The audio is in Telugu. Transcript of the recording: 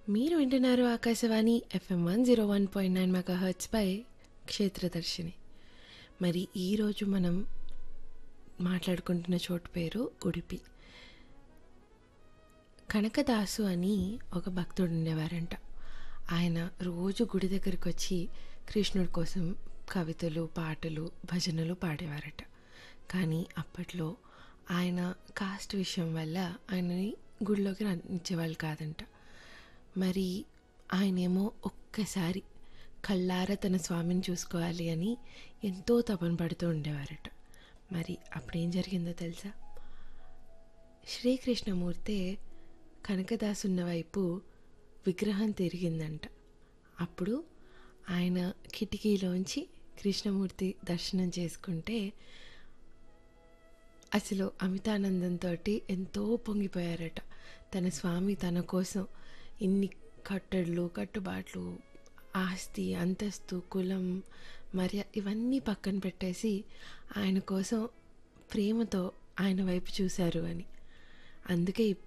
మీరు వింటున్నారు Akashvani FM one zero one point nine mega హర్ట్స్పై క్షేత్రదర్శిని మరి ఈరోజు మనం మాట్లాడుకుంటున్న చోటు పేరు ఉడిపి కనకదాసు అని ఒక భక్తుడు ఉండేవారంట ఆయన రోజు గుడి దగ్గరికి వచ్చి కృష్ణుడి కోసం కవితలు పాటలు భజనలు పాడేవారట కానీ అప్పట్లో ఆయన కాస్ట్ విషయం వల్ల ఆయనని గుడిలోకి రానిచ్చేవాళ్ళు కాదంట మరి ఆయనేమో ఒక్కసారి కళ్ళారా తన స్వామిని చూసుకోవాలి అని ఎంతో తపన పడుతూ ఉండేవారట మరి అప్పుడేం జరిగిందో తెలుసా శ్రీకృష్ణమూర్తి కనకదాసున్న వైపు విగ్రహం తిరిగిందంట అప్పుడు ఆయన కిటికీలోంచి కృష్ణమూర్తి దర్శనం చేసుకుంటే అసలు అమితానందంతో ఎంతో పొంగిపోయారట తన స్వామి తన కోసం ఇన్ని కట్టడులు కట్టుబాట్లు ఆస్తి అంతస్తు కులం మర్య ఇవన్నీ పక్కన పెట్టేసి ఆయన కోసం ప్రేమతో ఆయన వైపు చూశారు అని అందుకే